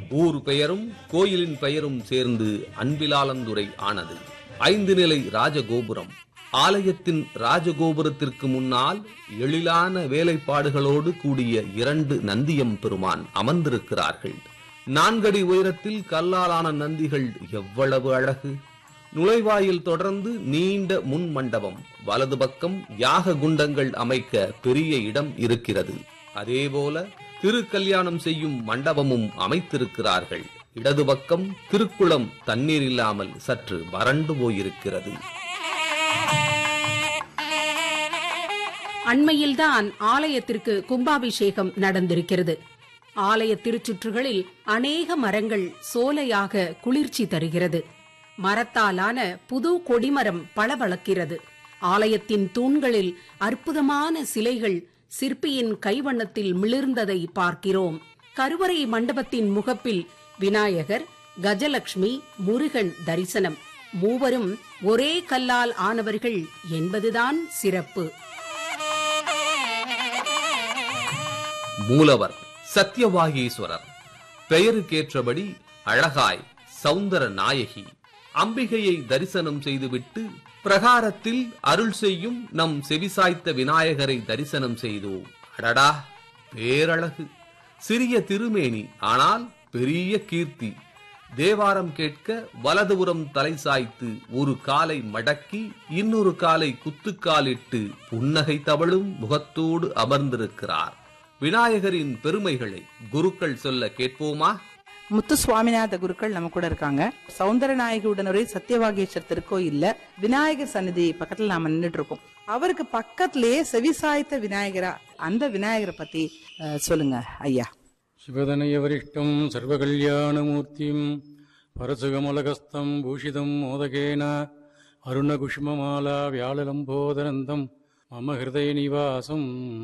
ஊர் பெயரும் கோயிலின் பெயரும் சேர்ந்து அன்பிலாலந்துறை ஆனது ஐந்து நிலை ராஜகோபுரம் ஆலயத்தின் ராஜகோபுரத்திற்கு முன்னால் எழிலான வேலைப்பாடுகளோடு கூடிய இரண்டு நந்தியம் பெருமான் அமர்ந்திருக்கிறார்கள் நான்கடி உயரத்தில் கல்லாலான நந்திகள் எவ்வளவு அழகு நுழைவாயில் தொடர்ந்து நீண்ட முன் மண்டபம் வலது பக்கம் யாக குண்டங்கள் அமைக்க பெரிய இடம் இருக்கிறது அதேபோல திருக்கல்யாணம் செய்யும் மண்டபமும் அமைத்திருக்கிறார்கள் இடது பக்கம் திருக்குளம் தண்ணீர் இல்லாமல் சற்று வறண்டு போயிருக்கிறது அண்மையில்தான் ஆலயத்திற்கு கும்பாபிஷேகம் நடந்திருக்கிறது ஆலய திருச்சுற்றுகளில் அநேக மரங்கள் சோலையாக குளிர்ச்சி தருகிறது மரத்தாலான புது கொடிமரம் பளபளக்கிறது ஆலயத்தின் தூண்களில் அற்புதமான சிலைகள் சிற்பியின் கைவண்ணத்தில் மிளிர்ந்ததை பார்க்கிறோம் கருவறை மண்டபத்தின் முகப்பில் விநாயகர் கஜலட்சுமி முருகன் தரிசனம் மூவரும் ஒரே கல்லால் ஆனவர்கள் என்பதுதான் சிறப்பு மூலவர் சத்யவாகீஸ்வரர் பெயருக்கேற்றபடி அழகாய் சௌந்தர நாயகி அம்பிகையை தரிசனம் செய்துவிட்டு பிரகாரத்தில் அருள் செய்யும் நம் செவிசாய்த்த விநாயகரை தரிசனம் செய்தோம் அடடா பேரழகு சிறிய திருமேனி ஆனால் பெரிய கீர்த்தி தேவாரம் கேட்க வலதுபுறம் தலை சாய்த்து ஒரு காலை மடக்கி இன்னொரு காலை குத்துக்காலிட்டு புன்னகை தவழும் முகத்தோடு அமர்ந்திருக்கிறார் விநாயகரின் பெருமைகளை குருக்கள் சொல்ல கேட்போமா முத்து சுவாமிநாத குருக்கள் நம்ம கூட இருக்காங்க சௌந்தரநாயகி உடனுரை சத்தியவாகேஸ்வர் திருக்கோயில்ல விநாயகர் சந்நிதி பக்கத்துல நாம நின்றுட்டு இருக்கோம் அவருக்கு பக்கத்திலேயே செவிசாய்த்த விநாயகரா அந்த விநாயகரை பத்தி அஹ், சொல்லுங்க ஐயா शिवदनयवरिष्ठं सर्वकल्याणमूर्तिं परसुगमलकस्तं भूषितं मोदकेन अरुणकुष्ममाला व्याळलम्बोदरन्तं मम हृदयनिवासं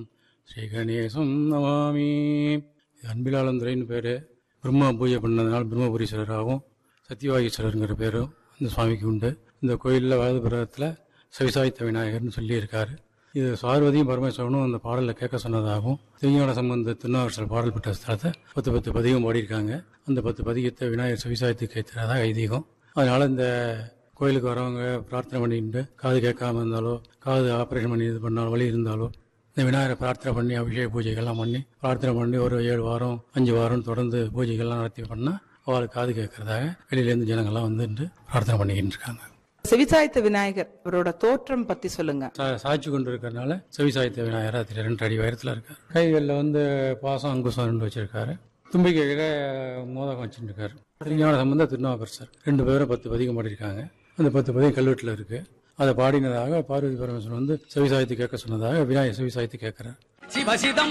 ஸ்ரீகணேசம் நமாமி இது அன்பிலாளந்துரைன்னு பேர் பிரம்மா பூஜை பண்ணதுனால பிரம்மபுரீஸ்வரராகவும் சத்யவாகீஸ்வரருங்கிற பேரும் இந்த சுவாமிக்கு உண்டு இந்த கோயிலில் வலதுபுறத்தில் சவிசாய்த்த விநாயகர்னு சொல்லியிருக்காரு இது பார்வதியும் பரமேஸ்வரனும் அந்த பாடலில் கேட்க சொன்னதாகவும் திருஞான சம்பந்த திருநாவரசல் பாடல் பெற்ற ஸ்தலத்தை பத்து பத்து பதிகம் பாடியிருக்காங்க அந்த பத்து பதிகத்தை விநாயகர் சவிசாயத்துக்கு ஏற்றுறதா ஐதீகம் அதனால இந்த கோயிலுக்கு வரவங்க பிரார்த்தனை பண்ணிட்டு காது கேட்காம இருந்தாலோ காது ஆப்ரேஷன் பண்ணி இது பண்ணாலோ வலி இருந்தாலோ இந்த விநாயகரை பிரார்த்தனை பண்ணி அபிஷேக பூஜைகள்லாம் பண்ணி பிரார்த்தனை பண்ணி ஒரு ஏழு வாரம் அஞ்சு வாரம் தொடர்ந்து பூஜைகள்லாம் நடத்தி பண்ணால் அவளுக்கு காது கேட்கறதாக வெளியிலேருந்து ஜனங்கள்லாம் வந்துட்டு பிரார்த்தனை பண்ணிக்கிட்டு இருக்காங்க செவிசாய்த்த விநாயகர் அவரோட தோற்றம் பத்தி சொல்லுங்க சா- சாய்ச்சி கொண்டு இருக்கிறதுனால செவிசாய்த்த விநாயகர் அதில் ரெண்டு அடி உயரத்தில் இருக்கார் கைகளில் வந்து பாசம் அங்குசம் ரெண்டு வச்சிருக்காரு தும்பிக்கையில் மோதகம் வச்சுருக்காரு திருஞான சம்பந்த திருநாவுக்கரசர் ரெண்டு பேரும் பத்து பதிகம் பாடியிருக்காங்க அந்த பத்து பதிகம் கல்வெட்டில் இருக்கு அதை பாடினதாக பார்வதி பரமேஸ்வரன் வந்து செவிசாயத்து கேட்க சொன்னதாக விநாயகர் செவிசாயத்து கேட்கிறார் சிவசிதம்